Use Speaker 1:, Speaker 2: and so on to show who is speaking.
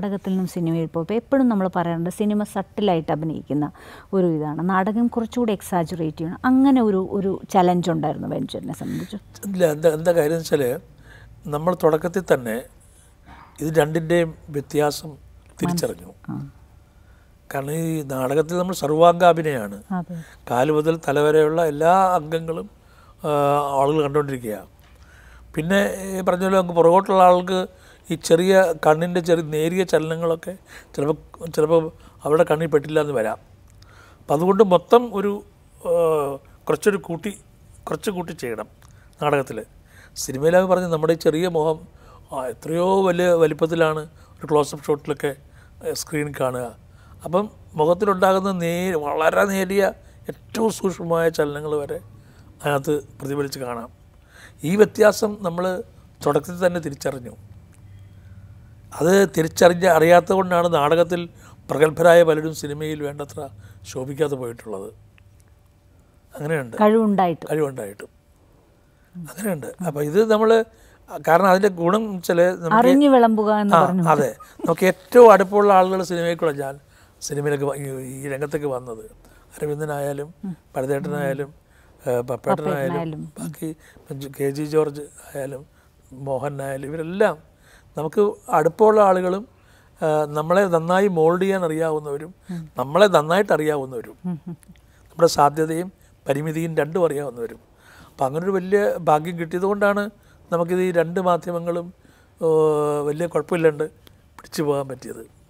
Speaker 1: നാടകത്തിൽ നിന്നും സിനിമയിൽ പോയപ്പോൾ എപ്പോഴും നമ്മൾ പറയാറുണ്ട് സിനിമ സട്ടിലായിട്ട് അഭിനയിക്കുന്ന ഒരു ഇതാണ് നാടകം കുറച്ചുകൂടി എക്സാജുറേറ്റ് ചെയ്യണം അങ്ങനെ ഒരു ഒരു ചലഞ്ച് ഉണ്ടായിരുന്നു വെഞ്ചറിനെ സംബന്ധിച്ച്
Speaker 2: ഇല്ല എന്താ എന്താ കാര്യം എന്ന് വെച്ചാൽ നമ്മൾ തുടക്കത്തിൽ തന്നെ ഇത് രണ്ടിൻ്റെയും വ്യത്യാസം തിരിച്ചറിഞ്ഞു
Speaker 1: ആ
Speaker 2: കാരണം ഈ നാടകത്തിൽ നമ്മൾ സർവാംഗാഭിനയാണ്
Speaker 1: അതെ
Speaker 2: കാല് മുതൽ തല വരെയുള്ള എല്ലാ അംഗങ്ങളും ആ, ആളുകൾ കണ്ടുകൊണ്ടിരിക്കുകയാണ് പിന്നെ ഈ പറഞ്ഞ പോലെ നമുക്ക് പുറകോട്ടുള്ള ആൾക്ക് ഈ ചെറിയ കണ്ണിൻ്റെ ചെറിയ നേരിയ ചലനങ്ങളൊക്കെ ചിലപ്പോൾ ചിലപ്പോൾ അവിടെ കണ്ണിൽ പെട്ടില്ല എന്ന് വരാം അപ്പം അതുകൊണ്ട് മൊത്തം ഒരു ആ, കുറച്ചൊരു കൂട്ടി കുറച്ച് കൂട്ടി ചെയ്യണം നാടകത്തിൽ സിനിമയിലത് പറഞ്ഞ് നമ്മുടെ ഈ ചെറിയ മുഖം ആ, എത്രയോ വലിയ വലിപ്പത്തിലാണ് ഒരു ക്ലോസപ്പ് ഷോട്ടിലൊക്കെ സ്ക്രീൻ കാണുക അപ്പം മുഖത്തിലുണ്ടാകുന്ന നേ വളരെ നേരിയ ഏറ്റവും സൂക്ഷ്മമായ ചലനങ്ങൾ വരെ അതിനകത്ത് പ്രതിഫലിച്ച് കാണാം ഈ വ്യത്യാസം നമ്മൾ തുടക്കത്തിൽ തന്നെ തിരിച്ചറിഞ്ഞു അത് തിരിച്ചറിഞ്ഞ് അറിയാത്തത് കൊണ്ടാണ് നാടകത്തിൽ പ്രഗത്ഭരായ പലരും സിനിമയിൽ വേണ്ടത്ര ശോഭിക്കാതെ പോയിട്ടുള്ളത് അങ്ങനെയുണ്ട്
Speaker 1: കഴിവുണ്ടായിട്ട്
Speaker 2: കഴിവുണ്ടായിട്ടും അങ്ങനെയുണ്ട് അപ്പോൾ ഇത് നമ്മൾ കാരണം അതിൻ്റെ ഗുണം വെച്ചാൽ നമുക്ക്
Speaker 1: അറിഞ്ഞു വിളമ്പുക എന്ന്
Speaker 2: ആ
Speaker 1: പറഞ്ഞു
Speaker 2: അതെ നമുക്ക് ഏറ്റവും അടുപ്പമുള്ള ആളുകൾ സിനിമയിൽ കൂടെ ഞാൻ സിനിമയിലേക്ക് വ- ഈ- ഈ രംഗത്തേക്ക് വന്നത് അരവിന്ദനായാലും പരദേട്ടനായാലും ഏഹ് പപ്പേട്ടനായാലും ബാക്കി ജ്- കെ ജി ജോർജ് ആയാലും മോഹനായാലും ഇവരെല്ലാം നമുക്ക് അടുപ്പമുള്ള ആളുകളും ഏഹ് നമ്മളെ നന്നായി മോൾഡ് ചെയ്യാൻ അറിയാവുന്നവരും നമ്മളെ നന്നായിട്ട് അറിയാവുന്നവരും നമ്മുടെ സാധ്യതയും പരിമിതിയും രണ്ടും അറിയാവുന്നവരും അപ്പം അങ്ങനൊരു വലിയ ഭാഗ്യം കിട്ടിയത് കൊണ്ടാണ് നമുക്കിത് ഈ രണ്ട് മാധ്യമങ്ങളും ഏഹ് വലിയ കുഴപ്പമില്ലാണ്ട് പിടിച്ചു പോകാൻ പറ്റിയത്